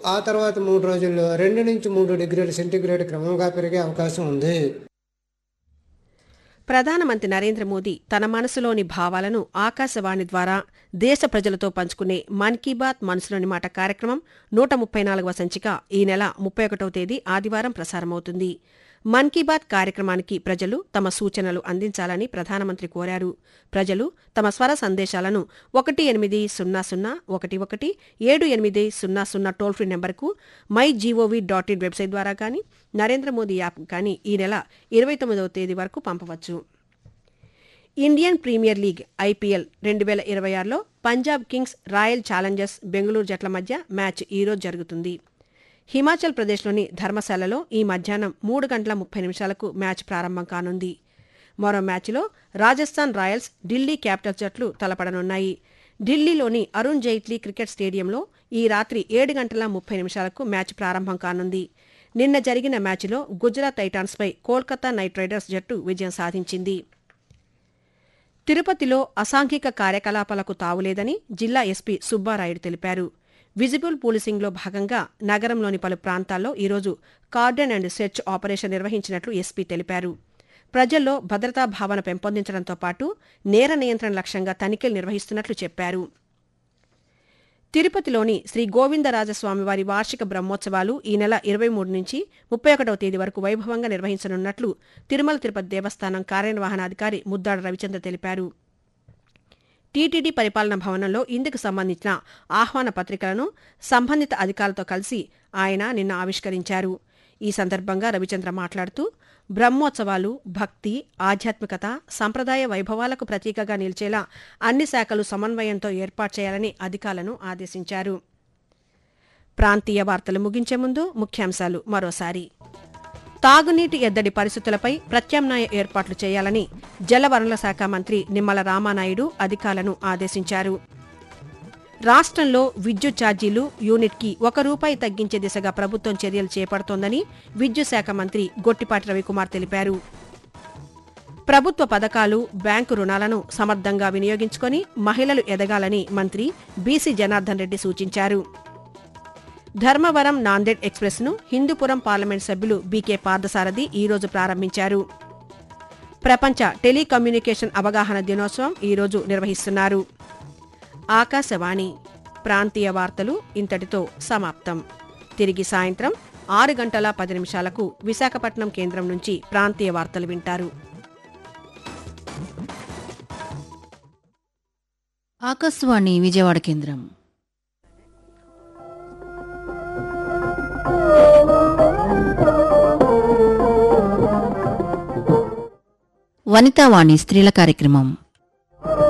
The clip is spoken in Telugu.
ఆ తర్వాత మూడు రోజుల్లో రెండు నుంచి మూడు డిగ్రీల సెంటీగ్రేడ్ క్రమంగా పెరిగే అవకాశం ఉంది ప్రధానమంత్రి నరేంద్ర మోదీ తన మనసులోని భావాలను ఆకాశవాణి ద్వారా దేశ ప్రజలతో పంచుకునే మన్ కీ బాత్ మనసులోని మాట కార్యక్రమం నూట ముప్పై నాలుగవ సంచిక ఈ నెల ముప్పై ఒకటవ తేదీ ఆదివారం ప్రసారమవుతుంది మన్ కీ బాత్ కార్యక్రమానికి ప్రజలు తమ సూచనలు అందించాలని ప్రధానమంత్రి కోరారు ప్రజలు తమ స్వర సందేశాలను ఒకటి ఎనిమిది సున్నా సున్నా ఒకటి ఒకటి ఏడు ఎనిమిది సున్నా సున్నా టోల్ ఫ్రీ నెంబర్కు my G O V dot in website ద్వారా కానీ నరేంద్ర మోదీ యాప్ కానీ ఈ నెల ఇరవై తొమ్మిదవ తేదీ వరకు పంపవచ్చు ఇండియన్ ప్రీమియర్ లీగ్ ఐపీఎల్ రెండు వేల ఇరవై ఆరులో Punjab Kings Royal Challengers Bengaluru జట్ల మధ్య మ్యాచ్ ఈరోజు జరుగుతుంది హిమాచల్ ప్రదేశ్లోని ధర్మశాలలో ఈ మధ్యాహ్నం మూడు గంటల ముప్పై నిమిషాలకు మ్యాచ్ ప్రారంభం కానుంది మరో మ్యాచ్లో రాజస్థాన్ రాయల్స్ ఢిల్లీ క్యాపిటల్స్ జట్లు తలపడనున్నాయి ఢిల్లీలోని అరుణ్ జైట్లీ క్రికెట్ స్టేడియంలో ఈ రాత్రి ఏడు గంటల ముప్పై నిమిషాలకు మ్యాచ్ ప్రారంభం కానుంది నిన్న జరిగిన మ్యాచ్లో గుజరాత్ టైటాన్స్పై కోల్కతా నైట్ రైడర్స్ జట్టు విజయం సాధించింది తిరుపతిలో అసాంఘిక కార్యకలాపాలకు తావులేదని జిల్లా ఎస్పీ సుబ్బారాయుడు తెలిపారు విజిబుల్ పోలీసింగ్లో భాగంగా నగరంలోని పలు ప్రాంతాల్లో ఈరోజు కార్డన్ అండ్ సెర్చ్ ఆపరేషన్ నిర్వహించినట్లు ఎస్పీ తెలిపారు ప్రజల్లో భద్రతా భావన పెంపొందించడంతో పాటు నేర నియంత్రణ లక్ష్యంగా తనిఖీలు నిర్వహిస్తున్నట్లు చెప్పారు తిరుపతిలోని శ్రీ గోవిందరాజస్వామివారి వార్షిక బ్రహ్మోత్సవాలు ఈ నెల ఇరవై మూడు నుంచి ముప్పై ఒకటవ తేదీ వరకు వైభవంగా నిర్వహించనున్నట్లు తిరుమల తిరుపతి దేవస్థానం కార్యనిర్వహణాధికారి ముద్దాడ రవిచంద్ర తెలిపారు టీటీడీ పరిపాలనా భవనంలో ఇందుకు సంబంధించిన ఆహ్వాన పత్రికలను సంబంధిత అధికారులతో కలిసి ఆయన నిన్న ఆవిష్కరించారు ఈ సందర్భంగా రవిచంద్ర మాట్లాడుతూ బ్రహ్మోత్సవాలు భక్తి ఆధ్యాత్మికత సంప్రదాయ వైభవాలకు ప్రతీకగా నిలిచేలా అన్ని శాఖలు సమన్వయంతో ఏర్పాటు చేయాలని అధికారులను ఆదేశించారు ప్రాంతీయ వార్తలు ముగించే ముందు ముఖ్యాంశాలు మరోసారి తాగునీటి ఎద్దడి పరిస్థితులపై ప్రత్యామ్నాయ ఏర్పాట్లు చేయాలని జలవనరుల శాఖ మంత్రి నిమ్మల రామానాయుడు అధికారులను ఆదేశించారు రాష్ట్రంలో విద్యుత్ ఛార్జీలు యూనిట్కి ఒక రూపాయి తగ్గించే దిశగా ప్రభుత్వం చర్యలు చేపడుతోందని విద్యుత్ శాఖ మంత్రి గొట్టిపాటి రవికుమార్ తెలిపారు ప్రభుత్వ పథకాలు బ్యాంకు రుణాలను సమర్థంగా వినియోగించుకొని మహిళలు ఎదగాలని మంత్రి బీసీ జనార్దన్ రెడ్డి సూచించారు ధర్మవరం నాందేడ్ ఎక్స్ప్రెస్ ను హిందూపురం పార్లమెంట్ సభ్యులు బీకే పార్థసారథి ఈరోజు ప్రారంభించారు ప్రపంచ టెలికమ్యూనికేషన్ అవగాహన దినోత్సవం ఈరోజు నిర్వహిస్తున్నారు ఆకాశవాణి ప్రాంతీయ వార్తలు ఇంతటితో సమాప్తం తిరిగి సాయంత్రం ఆరు గంటల పది నిమిషాలకు విశాఖపట్నం కేంద్రం నుంచి ప్రాంతీయ వార్తలు వింటారు ఆకాశవాణి విజయవాడ కేంద్రం వనితావాణి స్త్రీల కార్యక్రమం